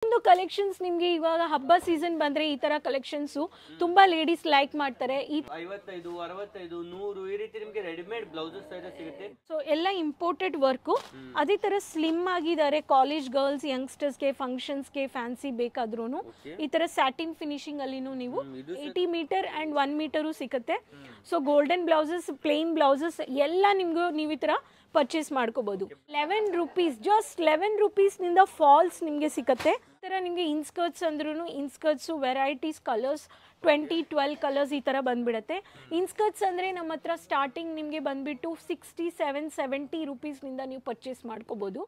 ಒಂದೊಂದು ಕಲೆಕ್ಷನ್ಸ್ ನಿಮಗೆ ಇವಾಗ ಹಬ್ಬ ಸೀಸನ್ ಬಂದ್ರೆ ಈ ತರ ಕಲೆಕ್ಷನ್ಸು ತುಂಬಾ ಲೇಡೀಸ್ ಲೈಕ್ ಮಾಡ್ತಾರೆ ಈ ಐವತ್ತೈದು ಅರವತ್ತೈದು ನೂರು ಈ ರೀತಿ ನಿಮ್ಗೆ ರೆಡಿಮೇಡ್ ಬ್ಲೌಸಸ್ ಸಹಿತ ಸಿಗುತ್ತೆ ಸೊ ಎಲ್ಲ ಇಂಪೋರ್ಟೆಡ್ ವರ್ಕು ಅದೇ ತರ ಸ್ಲಿಮ್ ಆಗಿದ್ದಾರೆ ಕಾಲೇಜ್ ಗರ್ಲ್ಸ್ ಯಂಗ್ಸ್ಟರ್ಸ್ಗೆ ಫಂಕ್ಷನ್ಸ್ಗೆ ಫ್ಯಾನ್ಸಿ ಬೇಕಾದ್ರೂ ಈ ತರ ಸ್ಯಾಟಿನ್ ಫಿನಿಶಿಂಗ್ ಅಲ್ಲಿನೂ ನೀವು eighty meter and one metre ಸಿಗುತ್ತೆ so golden blouses plain blouses ಎಲ್ಲ ನಿಮ್ಗೂ ನೀವು ಈ ತರ ಪರ್ಚೇಸ್ ಮಾಡ್ಕೋಬಹುದು ಲೆವೆನ್ ರುಪೀಸ್ ಜಸ್ಟ್ ಲೆವೆನ್ ರುಪೀಸ್ನಿಂದ ಫಾಲ್ಸ್ ನಿಮಗೆ ಸಿಗುತ್ತೆ ಈ ಥರ ನಿಮಗೆ ಇನ್ಸ್ಕರ್ಟ್ಸ್ ಅಂದ್ರೂ inskirts varieties colours twenty twelve colours ಈ ಥರ ಬಂದ್ಬಿಡುತ್ತೆ ಇನ್ಸ್ಕರ್ಟ್ಸ್ ಅಂದರೆ ನಮ್ಮ ಹತ್ರ ಸ್ಟಾರ್ಟಿಂಗ್ ನಿಮಗೆ ಬಂದ್ಬಿಟ್ಟು ಸಿಕ್ಸ್ಟಿ ಸೆವೆನ್ ಸೆವೆಂಟಿ ರುಪೀಸ್ನಿಂದ ನೀವು ಪರ್ಚೇಸ್ ಮಾಡ್ಕೋಬೋದು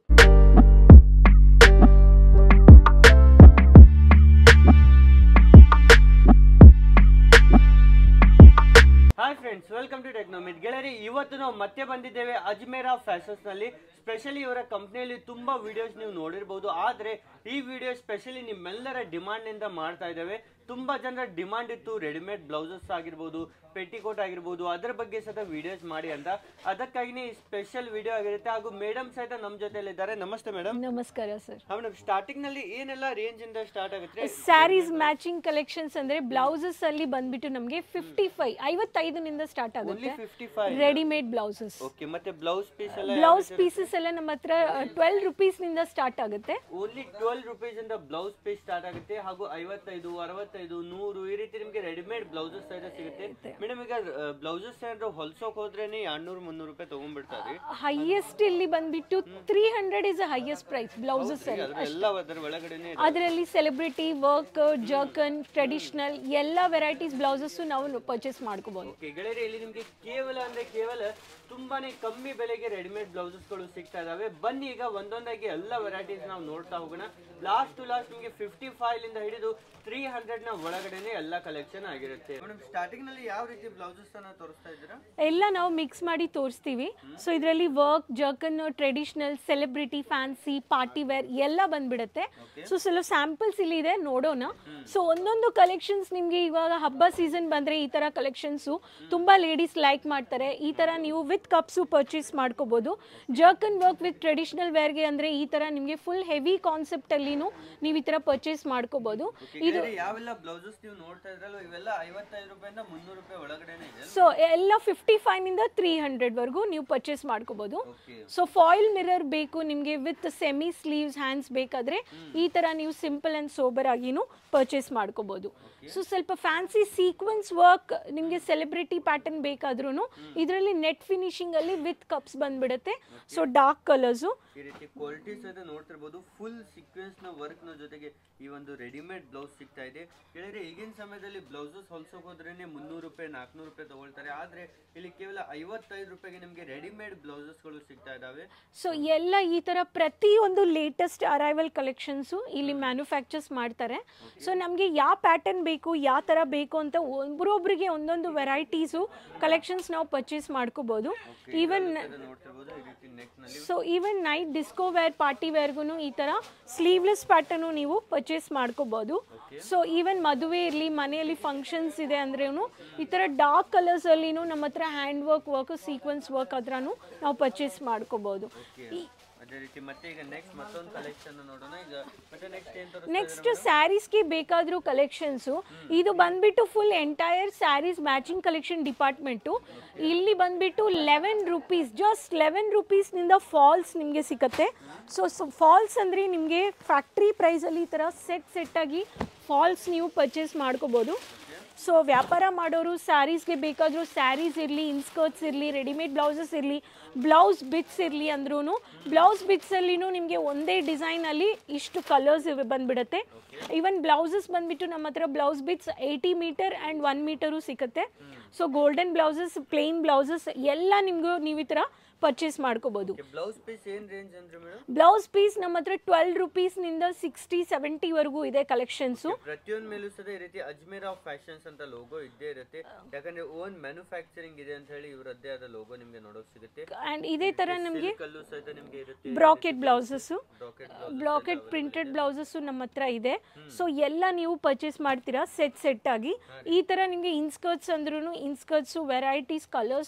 ಹಾಯ್ ಫ್ರೆಂಡ್ಸ್ ವೆಲ್ಕಮ್ ಟು ಟೆಕ್ನೋಮಿಟ್ ಗೆಳೆಯರಿ ಇವತ್ತು ನಾವು ಮತ್ತೆ ಬಂದಿದ್ದೇವೆ ಅಜ್ಮೇರಾ ಫ್ಯಾಷನ್ಸ್ ನಲ್ಲಿ ಸ್ಪೆಷಲಿ ಇವರ ಕಂಪ್ನಿಯಲ್ಲಿ ತುಂಬಾ ವಿಡಿಯೋಸ್ ನೀವು ನೋಡಿರ್ಬೋದು ಆದ್ರೆ ಈ ವಿಡಿಯೋ ಸ್ಪೆಷಲಿ ನಿಮ್ಮೆಲ್ಲರ ಡಿಮಾಂಡ್ ನಿಂದ ಮಾಡ್ತಾ ಇದ್ದೇವೆ ತುಂಬಾ ಜನರ ಡಿಮಾಂಡ್ ಇತ್ತು ರೆಡಿಮೇಡ್ ಬ್ಲೌಸಸ್ ಆಗಿರ್ಬೋದು ಪೆಟಿಕೋಟ್ ಆಗಿರ್ಬೋದು ಅದರ ಬಗ್ಗೆ ಸಹಿತ ವಿಡಿಯೋಸ್ ಮಾಡಿ ಅಂತ ಅದಕ್ಕಾಗಿನೇ ಈ ಸ್ಪೆಷಲ್ ವಿಡಿಯೋ ಆಗಿರುತ್ತೆ ಹಾಗೂ ಮೇಡಮ್ ಸಹಿತ ನಮ್ಮ ಜೊತೆಲಿದ್ದಾರೆ ನಮಸ್ತೆ ಮೇಡಮ್ ನಮಸ್ಕಾರ ಸರ್ ಮೇಡಮ್ ಸ್ಟಾರ್ಟಿಂಗ್ ನಲ್ಲಿ ಏನೆಲ್ಲ ರೇಂಜ್ ಇಂದ ಸ್ಟಾರ್ಟ್ ಆಗುತ್ತೆ ಸ್ಯಾರೀಸ್ ಮ್ಯಾಚಿಂಗ್ ಕಲೆಕ್ಷನ್ಸ್ ಅಂದರೆ ಬ್ಲೌಸಸ್ ಅಲ್ಲಿ ಬಂದ್ಬಿಟ್ಟು ನಮಗೆ ಫಿಫ್ಟಿ ಫೈವ್ ಐವತ್ತೈದನಿಂದ ಸ್ಟಾರ್ಟ್ ಓನ್ಲಿ ಆಗುತ್ತೆ fifty five readymade blouses okay ಮತ್ತೆ ಬ್ಲೌಸ್ ಪೀಸ್ ಎಲ್ಲ ಬ್ಲೌಸ್ ಪೀಸಸ್ ಎಲ್ಲ ನಮ್ಮ ಹತ್ರ ಟ್ವೆಲ್ ರುಪೀಸ್ನಿಂದ ಸ್ಟಾರ್ಟ್ ಆಗುತ್ತೆ ಓನ್ಲಿ ಟ್ವೆಲ್ ರುಪೀಸ್ ಇಂದ ಬ್ಲೌಸ್ ಪೀಸ್ ಸ್ಟಾರ್ಟ್ ಆಗುತ್ತೆ ಹಾಗೂ ಐವತ್ತೈದು ಅರವತ್ತೈದು ನೂರು ಈ ರೀತಿ ನಿಮಗೆ ರೆಡಿಮೇಡ್ ಬ್ಲೌಸಸ್ ಸಹಿತ ಸಿಗುತ್ತೆ ಮೇಡಮ್ ಈಗ ಬ್ಲೌಸಸ್ ಏನಾದ್ರು ಹೊಲ್ಸೋಕ್ ಹೋದ್ರೇನೆ ಎರಡ್ನೂರು ಮುನ್ನೂರು ರೂಪಾಯಿ ತಗೊಂಡ್ಬಿಡ್ತಾರೆ ಹೈಯೆಸ್ಟ್ ಇಲ್ಲಿ ಬಂದ್ಬಿಟ್ಟು three hundred is highest price blouses ಅಲ್ಲಿ ಅದ್ರ ಎಲ್ಲ ಅದರ ಒಳಗಡೆನೆ ಇದೆ. ಅದರಲ್ಲಿ ಸೆಲೆಬ್ರಿಟಿ ವರ್ಕ್ ಜರ್ಕನ್ ಟ್ರೆಡಿಷನಲ್ ಎಲ್ಲ ವೆರೈಟೀಸ್ ಬ್ಲೌಸಸ್ ನಾವು ಪರ್ಚೇಸ್ ಮಾಡ್ಕೋಬಹುದು ಓಕೆ ಗೆಳೆಯರೆ ಇಲ್ಲಿ ನಿಮ್ಗೆ ಕೇವಲ ಅಂದ್ರೆ ಕೇವಲ ತುಂಬಾನೇ ಕಮ್ಮಿ ಬೆಲೆಗೆ ರೆಡಿಮೇಡ್ ಬ್ಲೌಸಸ್ ಗಳು ಸಿಗ್ತಾ ಇದಾವೆ ಬನ್ನಿ ಈಗ ಒಂದೊಂದಾಗಿ ಎಲ್ಲ ವೆರೈಟೀಸ್ ನಾವು ನೋಡ್ತಾ ಹೋಗೋಣ ಲಾಸ್ಟ್ ಟು ಲಾಸ್ಟ್ ನಿಮಗೆ ಫಿಫ್ಟಿ ಫೈವ್ ಇಂದ ಹಿಡಿದು ತ್ರೀ ಹಂಡ್ರೆಡ್ ನ ಒಳಗಡೆನೆ ಎಲ್ಲ ಕಲೆಕ್ಷನ್ ಆಗಿರುತ್ತೆ ಮೇಡಮ್ ಸ್ಟಾರ್ಟಿಂಗ್ ನಲ್ಲಿ ಯಾವ ರೀತಿ ಬ್ಲೌಸಸ್ ಅನ್ನ ತೋರಿಸ್ತಾ ಇದ್ದೀರಾ ಎಲ್ಲ ನಾವು ಮಿಕ್ಸ್ ಮಾಡಿ ತೋರಿಸ್ತೀವಿ ಸೊ ಇದರಲ್ಲಿ work ಜರ್ಕನ್ traditional celebrity fancy party wear ಎಲ್ಲ ಬಂದ್ಬಿಡುತ್ತೆ ಸೊ ಸ್ವಲ್ಪ ಸ್ಯಾಂಪಲ್ಸ್ ಇಲ್ಲಿ ಇದೆ ನೋಡೋಣ ಸೊ ಒಂದೊಂದು ಕಲೆಕ್ಷನ್ಸ್ ನಿಮಗೆ ಇವಾಗ ಹಬ್ಬ ಸೀಸನ್ ಬಂದ್ರೆ ಈ ತರ ಕಲೆಕ್ಷನ್ಸು ತುಂಬಾ ಲೇಡೀಸ್ ಲೈಕ್ ಮಾಡ್ತಾರೆ ಈ ತರ ನೀವು ವಿತ್ ಕಪ್ಸು ಪರ್ಚೇಸ್ ಮಾಡ್ಕೋಬಹುದು ಜರ್ಕನ್ ವರ್ಕ್ ವಿತ್ ಟ್ರೆಡಿಷನಲ್ ವೇರ್ಗೆ ಅಂದ್ರೆ ಈ ತರ ನಿಮಗೆ ಫುಲ್ ಹೆವಿ ಕಾನ್ಸೆಪ್ಟ್ ಅಲ್ಲಿನೂ ನೀವು ಈ ತರ ಪರ್ಚೇಸ್ ಮಾಡ್ಕೋಬಹುದು ಇದು ಗೆಳೆಯರೆ, ಯಾವೆಲ್ಲ ಬ್ಲೌಸಸ್ ನೀವು ನೋಡ್ತಾ ಇದ್ರಲ್ಲ ಇವೆಲ್ಲ ಐವತ್ತೈದು ರೂಪಾಯಿಂದ ಮುನ್ನೂರು ರೂಪಾಯಿ ಒಳಗಡೆನೆ ಇದೆ ಸೊ ಎಲ್ಲ ಫಿಫ್ಟಿ ಫೈವ್ನಿಂದ ತ್ರೀ ಹಂಡ್ರೆಡ್ವರೆಗೂ ನೀವು ಪರ್ಚೇಸ್ ಮಾಡ್ಕೋಬಹುದು ಓಕೆ ಸೊ ಫಾಯಿಲ್ ಮಿರರ್ ಬೇಕು ನಿಮಗೆ ವಿತ್ ಸೆಮಿ ಸ್ಲೀವ್ಸ್ ಹ್ಯಾಂಡ್ಸ್ ಬೇಕಾದ್ರೆ ಈ ತರ ನೀವು ಸಿಂಪಲ್ ಅಂಡ್ ಸೋಬರ್ ಆಗಿನೂ ಪರ್ಚೇಸ್ ಮಾಡ್ಕೋಬಹುದು ಸೊ ಸ್ವಲ್ಪ ಫ್ಯಾನ್ಸಿ ಸೀಕ್ವೆನ್ಸ್ ವರ್ಕ್ ನಿಮಗೆ ಸೆಲೆಬ್ರಿಟಿ ಪ್ಯಾಟರ್ನ್ ಬೇಕಾದ್ರೂ ಇದರಲ್ಲಿ ನೆಟ್ ಫಿನಿಶಿಂಗ್ ಅಲ್ಲಿ ವಿತ್ ಕಪ್ಸ್ ಬಂದ್ಬಿಡುತ್ತೆ ಸೊ ಡಾರ್ಕ್ ಕಲರ್ಸು ಈ ರೀತಿ ಕ್ವಾಲಿಟಿ ಸಹಿತ ನೋಡ್ತಿರ್ಬೋದು ಫುಲ್ ಸೀಕ್ವೆನ್ಸ್ ನ ವರ್ಕ್ ನ ಜೊತೆಗೆ ಈ ಒಂದು ರೆಡಿಮೇಡ್ ಬ್ಲೌಸ್ ಸಿಗ್ತಾ ಇದೆ ಹೇಳಿದ್ರೆ ಈಗಿನ ಸಮಯದಲ್ಲಿ ಬ್ಲೌಸಸ್ ಹೊಲ್ಸೋಕ್ ಹೋದ್ರೇನೆ ಮುನ್ನೂರು ರೂಪಾಯಿ ನಾಲ್ಕುನೂರು ರೂಪಾಯಿ ತಗೊಳ್ತಾರೆ ಆದ್ರೆ ಇಲ್ಲಿ ಕೇವಲ ಐವತ್ತೈದು ರೂಪಾಯಿಗೆ ನಿಮಗೆ ರೆಡಿಮೇಡ್ ಬ್ಲೌಸಸ್ ಗಳು ಸಿಗ್ತಾ ಇದಾವೆ ಸೊ ಎಲ್ಲ ಈ ಥರ ಪ್ರತಿಯೊಂದು ಲೇಟೆಸ್ಟ್ ಅರೈವಲ್ ಕಲೆಕ್ಷನ್ಸು ಇಲ್ಲಿ ಮ್ಯಾನುಫ್ಯಾಕ್ಚರ್ಸ್ ಮಾಡ್ತಾರೆ ಸೊ ನಮಗೆ ಯಾವ ಪ್ಯಾಟರ್ನ್ ಬೇಕು ಯಾವ ಥರ ಬೇಕು ಅಂತ ಒಬ್ಬರೊಬ್ಬರಿಗೆ ಒಂದೊಂದು ವೆರೈಟೀಸು ಕಲೆಕ್ಷನ್ಸ್ ನಾವು ಪರ್ಚೇಸ್ ಮಾಡ್ಕೋಬೋದು ಈವನ್ ಇದು ನೋಡ್ತಿರ್ಬೋದು ಈ ರೀತಿ ನೆಕ್ ನಲ್ಲಿ so even night disco wear party ವೇರ್ಗೂ ಈ ಥರ ಸ್ಲೀವ್ಲೆಸ್ ಪ್ಯಾಟರ್ನು ನೀವು ಪರ್ಚೇಸ್ ಮಾಡ್ಕೋಬೋದು ಸೊ ಈವನ್ ಮದುವೆ ಇರಲಿ ಮನೆಯಲ್ಲಿ ಫಂಕ್ಷನ್ಸ್ ಇದೆ ಅಂದ್ರೂ ಈ ಥರ ಡಾರ್ಕ್ ಕಲರ್ಸಲ್ಲಿನೂ ನಮ್ಮ ಹತ್ರ hand work work sequence work ಹತ್ರನೂ ನಾವು ಪರ್ಚೇಸ್ ಮಾಡ್ಕೋಬೋದು ಈ ಅದೇ ರೀತಿ ಮತ್ತೆ ಈಗ ನೆಕ್ಸ್ಟ್ ಮತ್ತೊಂದು ಕಲೆಕ್ಷನ್ ನೋಡೋಣ ಈಗ ಮತ್ತೆ ನೆಕ್ಸ್ಟ್ ಏನ್ ತೋರಿಸ್ತಾ ನೆಕ್ಸ್ಟ್ ಸ್ಯಾರೀಸ್ಗೆ ಬೇಕಾದರೂ ಕಲೆಕ್ಷನ್ಸು ಇದು ಬಂದ್ಬಿಟ್ಟು full entire sarees matching collection department ಇಲ್ಲಿ ಬಂದ್ಬಿಟ್ಟು ಲೆವೆನ್ ರುಪೀಸ್ ಜಸ್ಟ್ ಲೆವೆನ್ ರುಪೀಸ್ನಿಂದ ಫಾಲ್ಸ್ ನಿಮಗೆ ಸಿಗುತ್ತೆ ಸೊ ಸೊ ಫಾಲ್ಸ್ ಅಂದರೆ ನಿಮಗೆ ಫ್ಯಾಕ್ಟ್ರಿ ಪ್ರೈಸಲ್ಲಿ ಈ ಥರ ಸೆಟ್ ಸೆಟ್ಟಾಗಿ ಫಾಲ್ಸ್ ನೀವು ಪರ್ಚೇಸ್ ಮಾಡ್ಕೋಬೋದು ಸೊ ವ್ಯಾಪಾರ ಮಾಡೋರು ಸ್ಯಾರೀಸ್ಗೆ ಬೇಕಾದರೂ ಸ್ಯಾರೀಸ್ ಇರಲಿ ಇನ್ಸ್ಕರ್ಟ್ಸ್ ಇರಲಿ ರೆಡಿಮೇಡ್ ಬ್ಲೌಸಸ್ ಇರಲಿ ಬ್ಲೌಸ್ ಬಿಟ್ಸ್ ಇರಲಿ ಅಂದ್ರೂ ಬ್ಲೌಸ್ ಬಿಟ್ಸಲ್ಲಿನೂ ನಿಮಗೆ ಒಂದೇ ಡಿಸೈನಲ್ಲಿ ಇಷ್ಟು ಕಲರ್ಸ್ ಬಂದ್ಬಿಡುತ್ತೆ ಈವನ್ ಬ್ಲೌಸಸ್ ಬಂದ್ಬಿಟ್ಟು ನಮ್ಮ ಹತ್ರ blouse bits eighty metre and one metre ಸಿಗುತ್ತೆ so golden blouses plain blouses ಎಲ್ಲ ನಿಮಗೂ ನೀವು ಈ ಥರ ಪರ್ಚೇಸ್ ಮಾಡ್ಕೋಬೋದು ಬ್ಲೌಸ್ ಪೀಸ್ ಏನ್ ರೇಂಜ್ ಅಂದ್ರೆ ಮೇಡಮ್ ಬ್ಲೌಸ್ ಪೀಸ್ ನಮ್ಮ ಹತ್ರ ಟ್ವೆಲ್ ರುಪೀಸ್ನಿಂದ ಸಿಕ್ಸ್ಟಿ ಸೆವೆಂಟಿವರೆಗೂ ಇದೆ ಕಲೆಕ್ಷನ್ಸು ಪ್ರತಿಯೊಂದ್ ಮೇಲೂ ಸಹ ಈ ರೀತಿ ಅಜ್ಮೇರ್ ಆಫ್ ಫ್ಯಾಷನ್ಸ್ ಅಂತ ಲೋಗೋ ಇದ್ದೇ ಇರುತ್ತೆ ಯಾಕಂದ್ರೆ ಓನ್ ಮ್ಯಾನುಫ್ಯಾಕ್ಚರಿಂಗ್ ಇದೆ ಅಂತ ಹೇಳಿ ಇವರದ್ದೇ ಆದ ಲೋಗೋ ನಿಮ್ಗೆ ನೋಡೋಕ್ ಸಿಗುತ್ತೆ ಆ್ಯಂಡ್ ಇದೇ ಥರ ನಮಗೆ ಕಲ್ಲು ಸಹಿತ ನಿಮ್ಗೆ ಇರುತ್ತೆ brocade blouses brocade brocade printed blouses ನಮ್ಮ ಹತ್ರ ಇದೆ ಸೊ ಎಲ್ಲ ನೀವು ಪರ್ಚೇಸ್ ಮಾಡ್ತೀರಾ ಸೆಟ್ ಸೆಟ್ ಆಗಿ ಈ ಥರ ನಿಮಗೆ ಇನ್ಸ್ಕರ್ಟ್ಸ್ ಅಂದ್ರೂ inskirts varieties colours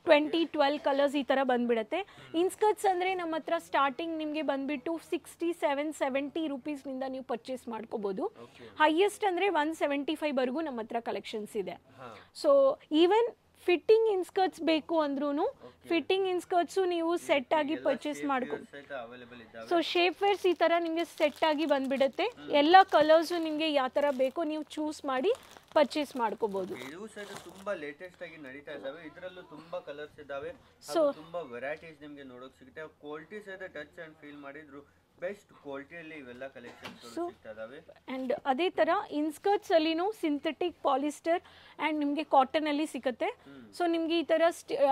twenty twelve colours ಈ ಥರ ಬಂದ್ಬಿಡುತ್ತೆ ಇನ್ಸ್ಕರ್ಟ್ಸ್ ಅಂದರೆ ನಮ್ಮ ಹತ್ರ ಸ್ಟಾರ್ಟಿಂಗ್ ನಿಮಗೆ ಬಂದುಬಿಟ್ಟು ಸಿಕ್ಸ್ಟಿ ಸೆವೆನ್ ಸೆವೆಂಟಿ ರುಪೀಸ್ನಿಂದ ನೀವು ಪರ್ಚೇಸ್ ಮಾಡ್ಕೋಬೋದು ಹೈಯೆಸ್ಟ್ ಅಂದರೆ ಒನ್ ಸೆವೆಂಟಿ ಫೈವ್ವರೆಗೂ ನಮ್ಮ ಹತ್ರ ಕಲೆಕ್ಷನ್ಸ್ ಇದೆ ಹಾ ಸೊ ಈವನ್ ಫಿಟ್ಟಿಂಗ್ ಇನ್ಸ್ಕರ್ಟ್ಸ್ ಬೇಕು ಅಂದ್ರೂ ಫಿಟ್ಟಿಂಗ್ ಇನ್ಸ್ಕರ್ಟ್ಸು ನೀವು ಸೆಟ್ ಆಗಿ ಪರ್ಚೇಸ್ ಮಾಡ್ಕೊ ಸಹಿತ ಅವೈಲೇಬಲ್ ಇದ್ದಾವೆ ಸೊ ಶೇಪ್ ವೇರ್ಸ್ ಈ ಥರ ನಿಮಗೆ ಸೆಟ್ ಆಗಿ ಬಂದ್ಬಿಡುತ್ತೆ ಎಲ್ಲ ಕಲರ್ಸು ನಿಮಗೆ ಯಾವ ಥರ ಬೇಕೋ ನೀವು ಚೂಸ್ ಮಾಡಿ ಪರ್ಚೇಸ್ ಮಾಡ್ಕೋಬೋದು ಇದು ಸಹಿತ ತುಂಬಾ ಲೇಟೆಸ್ಟ್ ಆಗಿ ನಡೀತಾ ಇದ್ದಾವೆ ಇದರಲ್ಲೂ ತುಂಬಾ ಕಲರ್ಸ್ ಇದ್ದಾವೆ So- ಹಾಗೂ ತುಂಬಾ ವೆರೈಟೀಸ್ ನಿಮ್ಗೆ ನೋಡೋಕ್ ಸಿಗುತ್ತೆ ಕ್ವಾಲಿಟಿ ಸಹಿತ ಟಚ್ ಅಂಡ್ ಫೀಲ್ ಮಾಡಿದ್ರು ಬೆಸ್ಟ್ ಕ್ವಾಲಿಟಿಯಲ್ಲಿ ಇವೆಲ್ಲ ಕಲೆಕ್ಷನ್ಸ್ ಸಿಗ್ತಾ ಇದಾವೆ ಆ್ಯಂಡ್ ಅದೇ ಥರ ಇನ್ಸ್ಕರ್ಟ್ಸ್ ಅಲ್ಲಿನೂ ಸಿಂಥೆಟಿಕ್ ಪಾಲಿಸ್ಟರ್ ಆ್ಯಂಡ್ ನಿಮಗೆ ಕಾಟನಲ್ಲಿ ಸಿಗುತ್ತೆ ಸೊ ನಿಮಗೆ ಈ ಥರ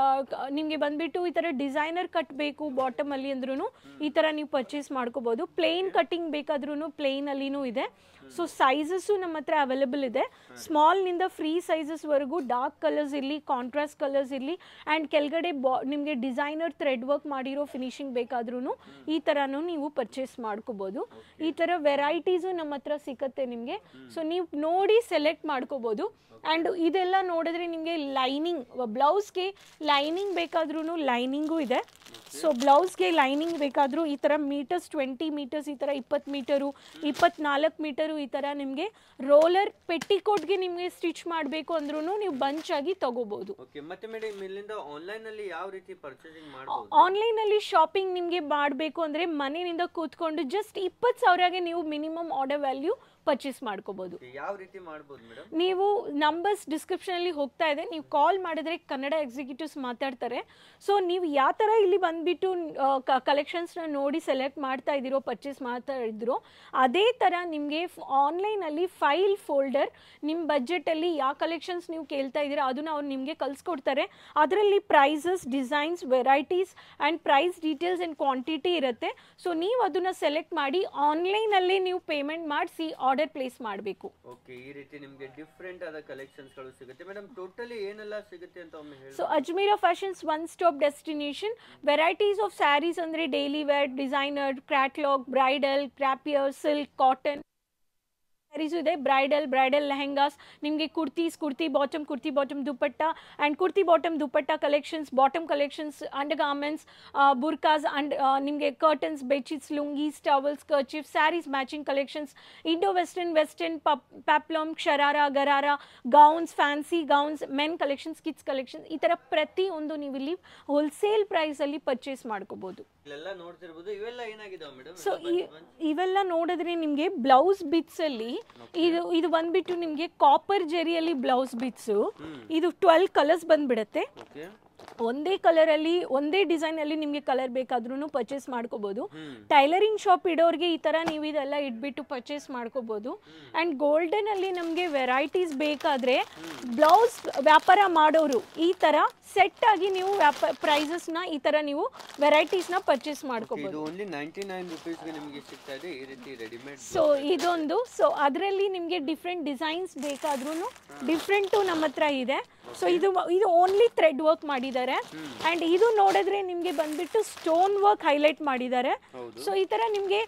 ನಿಮಗೆ ಬಂದ್ಬಿಟ್ಟು ಈ ಥರ ಡಿಸೈನರ್ ಕಟ್ ಬೇಕು ಬಾಟಮಲ್ಲಿ ಅಂದ್ರೂ ಈ ಥರ ನೀವು ಪರ್ಚೇಸ್ ಮಾಡ್ಕೋಬೋದು ಪ್ಲೇನ್ ಕಟ್ಟಿಂಗ್ ಬೇಕಾದ್ರೂ ಪ್ಲೇನಲ್ಲಿನೂ ಇದೆ ಸೊ ಸೈಜಸ್ಸು ನಮ್ಮ ಹತ್ರ ಅವೈಲೇಬಲ್ ಇದೆ ಸ್ಮಾಲ್ನಿಂದ ಫ್ರೀ ಸೈಜಸ್ವರೆಗೂ ಡಾರ್ಕ್ ಕಲರ್ಸ್ ಇರಲಿ ಕಾಂಟ್ರಾಸ್ಟ್ ಕಲರ್ಸ್ ಇರಲಿ ಆ್ಯಂಡ್ ಕೆಳಗಡೆ ಬಾ ನಿಮಗೆ ಡಿಸೈನರ್ ಥ್ರೆಡ್ ವರ್ಕ್ ಮಾಡಿರೋ ಫಿನಿಶಿಂಗ್ ಬೇಕಾದ್ರೂ ಈ ಥರನೂ ನೀವು ಪರ್ಚೇಸ್ ಮಾಡ್ಕೋಬೋದು ಈ ಥರ ವೆರೈಟೀಸು ನಮ್ಮ ಹತ್ರ ಸಿಕ್ಕತ್ತೆ ನಿಮಗೆ ಸೊ ನೀವು ನೋಡಿ ಸೆಲೆಕ್ಟ್ ಮಾಡ್ಕೋಬೋದು ಆ್ಯಂಡ್ ಇದೆಲ್ಲ ನೋಡಿದ್ರೆ ನಿಮಗೆ ಲೈನಿಂಗ್ ಬ್ಲೌಸ್ಗೆ ಲೈನಿಂಗ್ ಬೇಕಾದ್ರೂ ಲೈನಿಂಗು ಇದೆ ಸೊ ಬ್ಲೌಸ್ಗೆ ಲೈನಿಂಗ್ ಬೇಕಾದರೂ ಈ ಥರ ಮೀಟರ್ಸ್ ಟ್ವೆಂಟಿ ಮೀಟರ್ಸ್ ಈ ಥರ ಇಪ್ಪತ್ತು ಮೀಟರು ಇಪ್ಪತ್ನಾಲ್ಕು ಮೀಟರು ಈ ಥರ ನಿಮಗೆ ರೋಲರ್ ಪೆಟ್ಟಿಕೋಟ್ಗೆ ನಿಮಗೆ ಸ್ಟಿಚ್ ಮಾಡಬೇಕು ಅಂದ್ರೂ ನೀವು ಬಂಚ್ ಆಗಿ ತಗೋಬೋದು ಓಕೆ ಮತ್ತೆ ಮೇಡಮ್ ಇಲ್ಲಿಂದ ಆನ್ಲೈನ್ ಅಲ್ಲಿ ಯಾವ ರೀತಿ ಪರ್ಚೇಸಿಂಗ್ ಮಾಡಬಹುದು ಆನ್ಲೈನಲ್ಲಿ ಶಾಪಿಂಗ್ ನಿಮಗೆ ಮಾಡಬೇಕು ಅಂದರೆ ಮನೆಯಿಂದ ಕೂತ್ಕೊಂಡು ಜಸ್ಟ್ ಇಪ್ಪತ್ತು ಸಾವಿರಗೆ ನೀವು ಮಿನಿಮಮ್ ಆರ್ಡರ್ ವ್ಯಾಲ್ಯೂ ಪರ್ಚೇಸ್ ಮಾಡ್ಕೋಬೋದು ಯಾವ ರೀತಿ ಮಾಡಬಹುದು ಮೇಡಮ್ ನೀವು ನಂಬರ್ಸ್ ಡಿಸ್ಕ್ರಿಪ್ಷನಲ್ಲಿ ಹೋಗ್ತಾ ಇದೆ ನೀವು ಕಾಲ್ ಮಾಡಿದ್ರೆ ಕನ್ನಡ ಎಕ್ಸಿಕ್ಯೂಟಿವ್ಸ್ ಮಾತಾಡ್ತಾರೆ ಸೊ ನೀವು ಯಾವ ಥರ ಇಲ್ಲಿ ಬಂದುಬಿಟ್ಟು ಕಲೆಕ್ಷನ್ಸ್ನ ನೋಡಿ ಸೆಲೆಕ್ಟ್ ಮಾಡ್ತಾ ಇದ್ದೀರೋ ಪರ್ಚೇಸ್ ಮಾಡ್ತಾ ಇದ್ದೀರೋ ಅದೇ ಥರ ನಿಮಗೆ ಆನ್ಲೈನಲ್ಲಿ ಫೈಲ್ ಫೋಲ್ಡರ್ ನಿಮ್ಮ ಬಜೆಟಲ್ಲಿ ಯಾವ ಕಲೆಕ್ಷನ್ಸ್ ನೀವು ಕೇಳ್ತಾ ಇದ್ದೀರಾ ಅದನ್ನು ಅವ್ರು ನಿಮಗೆ ಕಳಿಸ್ಕೊಡ್ತಾರೆ ಅದರಲ್ಲಿ prices designs varieties and price details and quantity ಇರುತ್ತೆ ಸೊ ನೀವು ಅದನ್ನು ಸೆಲೆಕ್ಟ್ ಮಾಡಿ ಆನ್ಲೈನಲ್ಲೇ ನೀವು ಪೇಮೆಂಟ್ ಮಾಡಿಸಿ ಆರ್ಡರ್ ಪ್ಲೇಸ್ ಮಾಡಬೇಕು ಓಕೆ ಈ ರೀತಿ ನಿಮ್ಗೆ ಡಿಫ್ರೆಂಟ್ ಆದ ಕಲೆಕ್ಷನ್ಸ್ ಗಳು ಸಿಗುತ್ತೆ ಮೇಡಮ್ ಟೋಟಲಿ ಏನೆಲ್ಲ ಸಿಗುತ್ತೆ ಅಂತ ಒಮ್ಮೆ ಹೇಳಿ so Ajmera fashions one stop destination varieties of sarees ಅಂದರೆ daily wear designer catalogue bridal ಕ್ರಾಪಿಯರ್ ಸಿಲ್ಕ್ ಕಾಟನ್ ಸ್ಯಾರೀಸು ಇದೆ ಬ್ರೈಡಲ್ ಬ್ರೈಡಲ್ ಲೆಹೆಂಗಾಸ್ ನಿಮಗೆ kurtis kurti bottom kurti bottom dupatta and kurti bottom dupatta collections bottom collections undergarments ಬುರ್ಕಾಸ್ ಅಂಡ್ ನಿಮಗೆ curtains bedsheets lungis towels kerchief sarees matching collections Indo western western ಪಪ್ peplum sharara gharara gowns fancy gowns men collections kids collections ಈ ಥರ ಪ್ರತಿಯೊಂದು ನೀವು ಇಲ್ಲಿ ಹೋಲ್ಸೇಲ್ ಪ್ರೈಸಲ್ಲಿ ಪರ್ಚೇಸ್ ಮಾಡ್ಕೋಬೋದು ಇಲ್ಲೆಲ್ಲ ನೋಡ್ತಿರ್ಬೋದು ಇವೆಲ್ಲ ಏನಾಗಿದಾವೆ ಮೇಡಮ್ ಸೊ ಇವೆಲ್ಲ ನೋಡಿದ್ರೆ ನಿಮಗೆ ಬ್ಲೌಸ್ ಬಿಟ್ಸ್ ಅಲ್ಲಿ ಇದು ಇದು ಬಂದ್ಬಿಟ್ಟು ನಿಮಗೆ ಕಾಪರ್ ಜೆರಿಯಲ್ಲಿ ಬ್ಲೌಸ್ ಬಿಟ್ಸು ಇದು ಟ್ವೆಲ್ ಕಲರ್ಸ್ ಬಂದ್ಬಿಡತ್ತೆ ಓಕೆ ಒಂದೇ ಕಲರಲ್ಲಿ ಒಂದೇ ಡಿಸೈನಲ್ಲಿ ನಿಮಗೆ ಕಲರ್ ಬೇಕಾದ್ರೂ ಪರ್ಚೇಸ್ ಮಾಡ್ಕೋಬೋದು ಟೈಲರಿಂಗ್ ಶಾಪ್ ಇಡೋರಿಗೆ ಈ ಥರ ನೀವು ಇದೆಲ್ಲ ಇಟ್ಬಿಟ್ಟು ಪರ್ಚೇಸ್ ಮಾಡ್ಕೋಬೋದು ಆ್ಯಂಡ್ ಗೋಲ್ಡನಲ್ಲಿ ನಮಗೆ ವೆರೈಟೀಸ್ ಬೇಕಾದರೆ ಬ್ಲೌಸ್ ವ್ಯಾಪಾರ ಮಾಡೋರು ಈ ಥರ ಸೆಟ್ ಆಗಿ ನೀವು ವ್ಯಾಪ ಪ್ರೈಸಸ್ನ ಈ ಥರ ನೀವು ವೆರೈಟೀಸ್ನ ಪರ್ಚೇಸ್ ಮಾಡ್ಕೋಬೋದು ಇದು ಓನ್ಲಿ ನೈಂಟಿ ನೈನ್ ರುಪೀಸ್ಗೆ ನಿಮಗೆ ಸಿಗ್ತಾ ಇದೆ ಈ ರೀತಿ ರೆಡಿಮೇಡ್ ಸೊ ಇದೊಂದು ಸೊ ಅದರಲ್ಲಿ ನಿಮಗೆ ಡಿಫ್ರೆಂಟ್ ಡಿಸೈನ್ಸ್ ಬೇಕಾದ್ರೂ ಡಿಫ್ರೆಂಟು ನಮ್ಮ ಹತ್ರ ಇದೆ ಸೊ ಇದು ಇದು ಓನ್ಲಿ ಥ್ರೆಡ್ ವರ್ಕ್ ಮಾಡಿದ್ದಾರೆ ಆ್ಯಂಡ್ ಇದು ನೋಡಿದ್ರೆ ನಿಮಗೆ ಬಂದ್ಬಿಟ್ಟು ಸ್ಟೋನ್ ವರ್ಕ್ ಹೈಲೈಟ್ ಮಾಡಿದ್ದಾರೆ ಹೌದು. ಸೊ ಈ ಥರ ನಿಮಗೆ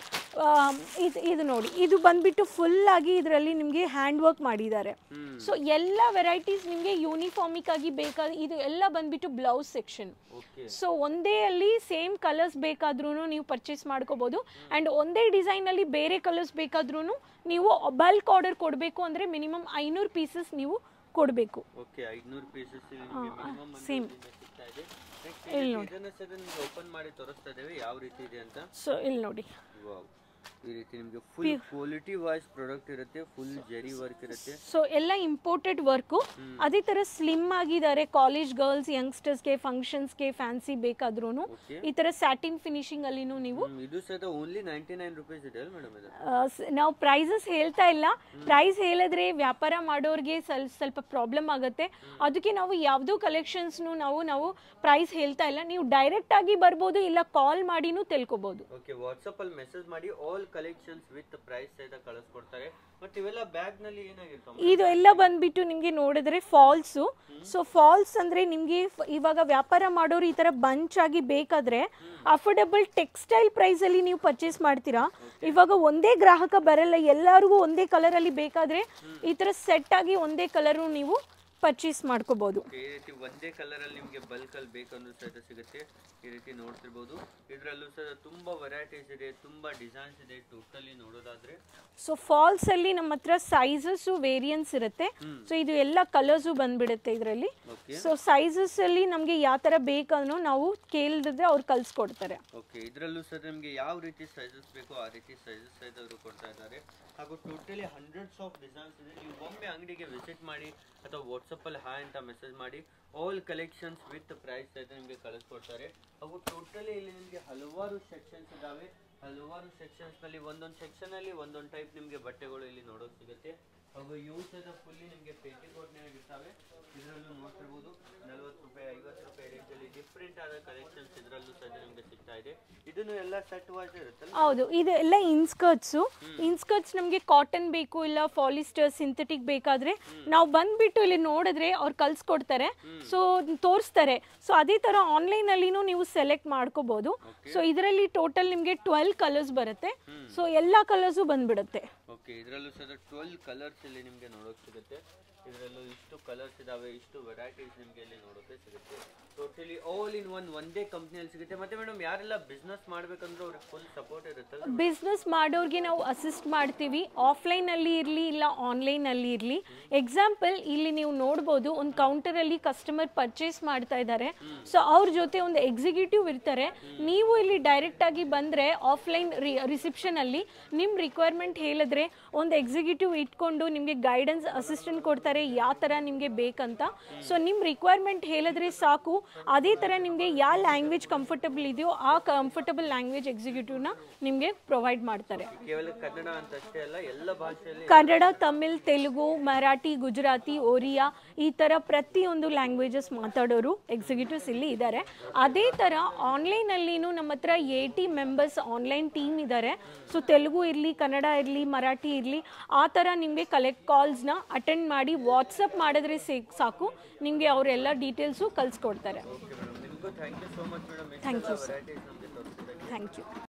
ಇದು ಇದು ನೋಡಿ ಇದು ಬಂದ್ಬಿಟ್ಟು ಫುಲ್ ಆಗಿ ಇದರಲ್ಲಿ ನಿಮಗೆ ಹ್ಯಾಂಡ್ ವರ್ಕ್ ಮಾಡಿದ್ದಾರೆ ಸೊ ಎಲ್ಲ ವೆರೈಟೀಸ್ ನಿಮಗೆ ಯೂನಿಫಾರ್ಮಿಕ್ ಆಗಿ ಬೇಕಾದ ಇದು ಎಲ್ಲ ಬಂದ್ಬಿಟ್ಟು ಬ್ಲೌಸ್ ಸೆಕ್ಷನ್ ಓಕೆ ಸೊ ಒಂದೇ ಅಲ್ಲಿ ಸೇಮ್ ಕಲರ್ಸ್ ಬೇಕಾದ್ರೂ ನೀವು ಪರ್ಚೇಸ್ ಮಾಡ್ಕೋಬೋದು ಆ್ಯಂಡ್ ಒಂದೇ ಡಿಸೈನಲ್ಲಿ ಬೇರೆ ಕಲರ್ಸ್ ಬೇಕಾದ್ರೂ ನೀವು ಬಲ್ಕ್ ಆರ್ಡರ್ ಕೊಡಬೇಕು ಅಂದರೆ ಮಿನಿಮಮ್ ಐನೂರು ಪೀಸಸ್ ನೀವು ಕೊಡಬೇಕು ಓಕೆ ಐದ್ನೂರು ಪೀಸಸ್ ನಿಮಗೆ ಮಿನಿಮಮ್ same. ಸಿಗ್ತಾ ಇದೆ ನೆಕ್ಸ್ಟ್ ಇಲ್ಲಿ ನೋಡಿ. ಇದನ್ನ ಸಹ ನಿಮ್ಗೆ ಓಪನ್ ಮಾಡಿ ತೋರಿಸ್ತಾ ಇದ್ದೇವೆ ಯಾವ ರೀತಿ ಇದೆ ಅಂತ ಸೊ ಇಲ್ಲಿ ನೋಡಿ ವಾವ್ ಈ ರೀತಿ ನಿಮಗೆ ಫುಲ್ ಕ್ವಾಲಿಟಿ ವೈಸ್ ಪ್ರಾಡಕ್ಟ್ ಇರುತ್ತೆ ಫುಲ್ ಜರಿ ವರ್ಕ್ ಇರುತ್ತೆ ಸೊ ಎಲ್ಲ ಇಂಪೋರ್ಟೆಡ್ ವರ್ಕು ಅದೇ ಥರ ಸ್ಲಿಮ್ ಆಗಿದ್ದಾರೆ ಕಾಲೇಜ್ ಗರ್ಲ್ಸ್ ಯಂಗ್ಸ್ಟರ್ಸ್ಗೆ ಫಂಕ್ಷನ್ಸ್ಗೆ ಫ್ಯಾನ್ಸಿ ಬೇಕಾದ್ರೂ ಓಕೆ ಈ ಥರ ಸ್ಯಾಟಿನ್ ಫಿನಿಶಿಂಗ್ ಅಲ್ಲಿನೂ ನೀವು ಇದು ಸಹಿತ ಓನ್ಲಿ ನೈಂಟಿ ನೈನ್ ರುಪೀಸ್ ಇದೆ ಅಲ್ಲ ಮೇಡಮ್ ಇದು ಆ, ಸ್- ನಾವು ಪ್ರೈಸಸ್ ಹೇಳ್ತಾ ಇಲ್ಲ ಪ್ರೈಸ್ ಹೇಳಿದ್ರೆ ವ್ಯಾಪಾರ ಮಾಡೋರಿಗೆ ಸ್ವಲ್ಪ ಸ್ವಲ್ಪ ಪ್ರಾಬ್ಲಮ್ ಆಗುತ್ತೆ ಅದಕ್ಕೆ ನಾವು ಯಾವುದೋ ಕಲೆಕ್ಷನ್ಸ್ನು ನಾವು ನಾವು ಪ್ರೈಸ್ ಹೇಳ್ತಾ ಇಲ್ಲ ನೀವು ಡೈರೆಕ್ಟ್ ಆಗಿ ಬರ್ಬೋದು ಇಲ್ಲ ಕಾಲ್ ಮಾಡಿನೂ ತಿಳ್ಕೊಬೋದು ಓಕೆ ವಾಟ್ಸಪ್ ಅಲ್ಲಿ ಮೆಸೇಜ್ ಮಾಡಿ ಆಲ್ ಕಲೆಕ್ಷನ್ಸ್ ವಿತ್ ಪ್ರೈಸ್ ಸಹಿತ ಕಳಿಸ್ಕೊಡ್ತಾರೆ ಮತ್ತೆ ಇವೆಲ್ಲ ಬ್ಯಾಗ್ ನಲ್ಲಿ ಏನಾಗಿರ್ತಾವ ಇದು ಎಲ್ಲ ಬಂದ್ಬಿಟ್ಟು ನಿಮಗೆ ನೋಡಿದ್ರೆ ಫಾಲ್ಸು ಸೊ ಫಾಲ್ಸ್ ಅಂದರೆ ನಿಮಗೆ ಇವಾಗ ವ್ಯಾಪಾರ ಮಾಡೋರು ಈ ಥರ ಬಂಚ್ ಆಗಿ ಬೇಕಾದರೆ ಅಫೋರ್ಡಬಲ್ ಟೆಕ್ಸ್ಟೈಲ್ ಪ್ರೈಸಲ್ಲಿ ನೀವು ಪರ್ಚೇಸ್ ಮಾಡ್ತೀರಾ ಇವಾಗ ಒಂದೇ ಗ್ರಾಹಕ ಬರಲ್ಲ ಎಲ್ಲರಿಗೂ ಒಂದೇ ಕಲರಲ್ಲಿ ಬೇಕಾದರೆ ಈ ಥರ ಸೆಟ್ ಆಗಿ ಒಂದೇ ಕಲರು ನೀವು ಪರ್ಚೇಸ್ ಮಾಡ್ಕೋಬೋದು ಈ ರೀತಿ ಒಂದೇ ಕಲರ್ ಅಲ್ಲಿ ನಿಮಗೆ ಬಲ್ಕ್ ಅಲ್ಲಿ ಬೇಕಂದ್ರೂ ಸಹಿತ ಸಿಗುತ್ತೆ ಈ ರೀತಿ ನೋಡ್ತಿರ್ಬೋದು ಇದರಲ್ಲೂ ಸಹ ತುಂಬಾ ವೆರೈಟೀಸ್ ಇದೆ ತುಂಬಾ ಡಿಸೈನ್ಸ್ ಇದೆ ಟೋಟಲಿ ನೋಡೋದಾದ್ರೆ ಸೊ ಫಾಲ್ಸ್ ಅಲ್ಲಿ ನಮ್ಮ ಹತ್ರ ಸೈಜಸ್ಸು ವೇರಿಯನ್ಸ್ ಇರುತ್ತೆ ಸೊ ಇದು ಎಲ್ಲ ಕಲರ್ಸು ಬಂದ್ಬಿಡುತ್ತೆ ಇದರಲ್ಲಿ ಓಕೆ ಸೊ ಸೈಜಸ್ ಅಲ್ಲಿ ನಮಗೆ ಯಾವ ಥರ ಬೇಕನ್ನೋ ನಾವು ಕೇಳಿದ್ರೆ ಅವ್ರು ಕಳ್ಸಿಕೊಡ್ತಾರೆ ಓಕೆ ಇದರಲ್ಲೂ ಸಹ ನಿಮಗೆ ಯಾವ ರೀತಿ ಸೈಜಸ್ ಬೇಕೋ ಆ ರೀತಿ ಸೈಜಸ್ ಸಹಿತ ಅವರು ಕೊಡ್ತಾ ಇದ್ದಾರೆ ಹಾಗೂ ಟೋಟಲಿ ಹಂಡ್ರೆಡ್ಸ್ ಆಫ್ ಡಿಸೈನ್ಸ್ ಇದೆ ನೀವು ಒಮ್ಮೆ ಅಂಗಡಿಗೆ ವಿಸಿಟ್ ಮಾಡಿ ಅಥವಾ ವಾಟ್ಸಪ್ಪಲ್ಲಿ ಹಾಯ್ ಅಂತ ಮೆಸೇಜ್ ಮಾಡಿ ಆಲ್ ಕಲೆಕ್ಷನ್ಸ್ ವಿತ್ ಪ್ರೈಸ್ ಸಹಿತ ನಿಮಗೆ ಕಳಿಸ್ಕೊಡ್ತಾರೆ ಹಾಗೂ ಟೋಟಲಿ ಇಲ್ಲಿ ನಿಮಗೆ ಹಲವಾರು ಸೆಕ್ಷನ್ಸ್ ಇದಾವೆ ಹಲವಾರು ಸೆಕ್ಷನ್ಸ್ ನಲ್ಲಿ ಒಂದೊಂದು ಸೆಕ್ಷನ್ ಅಲ್ಲಿ ಒಂದೊಂದು ಟೈಪ್ ನಿಮಗೆ ಬಟ್ಟೆಗಳು ಇಲ್ಲಿ ನೋಡೋಕೆ ಸಿಗುತ್ತೆ ಹಾಗೂ ಇವು ಸಹಿತ ಫುಲ್ಲಿ ನಿಮಗೆ ಪೇಟಿಕೋಟ್ನಾಗ ಇರ್ತವೆ ಇದರಲ್ಲೂ ನೋಡ್ತಿರ್ಬೋದು ನಲ್ವತ್ತು ರೂಪಾಯಿ ಐವತ್ತು ರೂಪಾಯಿ ರೇಂಜಲ್ಲಿ ಡಿಫ್ರೆಂಟ್ ಆದ ಕಲೆಕ್ಷನ್ಸ್ ಇದರಲ್ಲೂ ಸಹಿತ ನಿಮಗೆ ಸಿಗ್ತಾ ಇದೆ ಇದನ್ನು ಎಲ್ಲ ಸೆಟ್ ವಾಯ್ಸ್ ಇರುತ್ತಲ್ಲ ಹೌದು ಇದು ಎಲ್ಲ ಇನ್ಸ್ಕರ್ಟ್ಸು ಇನ್ಸ್ಕರ್ಟ್ಸ್ ನಮಗೆ ಕಾಟನ್ ಬೇಕು ಇಲ್ಲ ಪಾಲಿಸ್ಟರ್ ಸಿಂಥೆಟಿಕ್ ಬೇಕಾದ್ರೆ ನಾವು ಬಂದ್ಬಿಟ್ಟು ಇಲ್ಲಿ ನೋಡಿದ್ರೆ ಅವ್ರು ಕಳ್ಸಿಕೊಡ್ತಾರೆ ಸೊ ತೋರಿಸ್ತಾರೆ ಸೊ ಅದೇ ಥರ ಆನ್ಲೈನಲ್ಲಿನೂ ನೀವು ಸೆಲೆಕ್ಟ್ ಮಾಡ್ಕೋಬೋದು ಸೊ ಇದರಲ್ಲಿ ಟೋಟಲ್ ನಿಮಗೆ ಟ್ವೆಲ್ ಕಲರ್ಸ್ ಬರುತ್ತೆ ಸೊ ಎಲ್ಲ ಕಲರ್ಸು ಬಂದ್ಬಿಡುತ್ತೆ ಓಕೆ ಇದರಲ್ಲೂ ಸಹ ಟ್ವೆಲ್ ಕಲರ್ಸ್ ಇಲ್ಲಿ ನಿಮಗೆ ನೋಡೋಕೆ ಸಿಗುತ್ತೆ ಇದರಲ್ಲೂ ಇಷ್ಟು ಕಲರ್ಸ್ ಇದಾವೆ ಇಷ್ಟು ವೆರೈಟೀಸ್ ನಿಮಗೆ ಇಲ್ಲಿ ನೋಡೋಕೆ ಸಿಗುತ್ತೆ ಟೋಟಲಿ ಆಲ್ ಇನ್ ಒನ್ ಒಂದೇ ಕಂಪ್ನಿಯಲ್ಲಿ ಸಿಗುತ್ತೆ ಮತ್ತೆ ಮೇಡಮ್ ಯಾರೆಲ್ಲ ಬಿಸ್ನೆಸ್ ಮಾಡ್ಬೇಕಂದ್ರೆ ಅವ್ರಿಗೆ ಫುಲ್ ಸಪೋರ್ಟ್ ಇರುತ್ತಲ್ಲ ಬಿಸ್ನೆಸ್ ಮಾಡೋರಿಗೆ ನಾವು ಅಸಿಸ್ಟ್ ಮಾಡ್ತೀವಿ ಆಫ್ಲೈನಲ್ಲಿ ಇರಲಿ ಇಲ್ಲ ಆನ್ಲೈನಲ್ಲಿ ಇರಲಿ ಎಕ್ಸಾಂಪಲ್ ಇಲ್ಲಿ ನೀವು ನೋಡ್ಬೋದು ಒಂದು ಕೌಂಟರಲ್ಲಿ ಕಸ್ಟಮರ್ ಪರ್ಚೇಸ್ ಮಾಡ್ತಾ ಇದ್ದಾರೆ ಸೊ ಅವ್ರ ಜೊತೆ ಒಂದು ಎಕ್ಸಿಕ್ಯೂಟಿವ್ ಇರ್ತಾರೆ ನೀವು ಇಲ್ಲಿ ಡೈರೆಕ್ಟಾಗಿ ಬಂದರೆ ಆಫ್ಲೈನ್ ರಿಸೆಪ್ಷನಲ್ಲಿ ನಿಮ್ಮ ರಿಕ್ವೈರ್ಮೆಂಟ್ ಹೇಳಿದ್ರೆ ಒಂದು ಎಕ್ಸಿಕ್ಯೂಟಿವ್ ಇಟ್ಕೊಂಡು ನಿಮಗೆ ಗೈಡೆನ್ಸ್ ಅಸಿಸ್ಟೆಂಟ್ ಕೊಡ್ತಾರೆ ಯಾವ ಥರ ನಿಮಗೆ ಬೇಕಂತ ಸೊ ನಿಮ್ಮ ರಿಕ್ವೈರ್ಮೆಂಟ್ ಹೇಳಿದ್ರೆ ಸಾಕು ಅದೇ ಥರ ನಿಮಗೆ ಯಾವ ಲ್ಯಾಂಗ್ವೇಜ್ ಕಂಫರ್ಟಬಲ್ ಇದೆಯೋ ಆ ಕಂಫರ್ಟಬಲ್ ಲ್ಯಾಂಗ್ವೇಜ್ ಎಕ್ಸಿಕ್ಯೂಟಿವ್ನ ನಿಮಗೆ ಪ್ರೊವೈಡ್ ಮಾಡ್ತಾರೆ ಕೇವಲ ಕನ್ನಡ ಅಂತ ಅಷ್ಟೇ ಅಲ್ಲ ಎಲ್ಲ ಭಾಷೆಯಲ್ಲಿ ಕನ್ನಡ ತಮಿಳ್ ತೆಲುಗು ಮರಾಠಿ ಗುಜರಾತಿ ಒರಿಯಾ ಈ ಥರ ಪ್ರತಿಯೊಂದು ಲ್ಯಾಂಗ್ವೇಜಸ್ ಮಾತಾಡೋರು ಎಕ್ಸಿಕ್ಯೂಟಿವ್ಸ್ ಇಲ್ಲಿ ಇದ್ದಾರೆ ಅದೇ ಥರ ಆನ್ಲೈನಲ್ಲಿನೂ ನಮ್ಮ ಹತ್ರ ಏಯ್ಟಿ ಮೆಂಬರ್ಸ್ ಆನ್ಲೈನ್ ಟೀಮ್ ಇದ್ದಾರೆ ಸೊ ತೆಲುಗು ಇರಲಿ ಕನ್ನಡ ಇರಲಿ ಮರಾಠಿ ಇರಲಿ ಆ ಥರ ನಿಮಗೆ ಕಲೆಕ್ಟ್ ಕಾಲ್ಸ್ನ ಅಟೆಂಡ್ ಮಾಡಿ ವಾಟ್ಸಪ್ ಮಾಡಿದ್ರೆ ಸೇ- ಸಾಕು ನಿಮಗೆ ಅವರೆಲ್ಲ ಡೀಟೇಲ್ಸು ಕಳಿಸ್ಕೊಡ್ತಾರೆ ಓಕೆ ಮೇಡಮ್ ನಿಮಗೂ thank you so much madam Thank you, varieties ನಮಗೆ ತೋರಿಸಿದ್ದಕ್ಕೆ ಥ್ಯಾಂಕ್ ಯು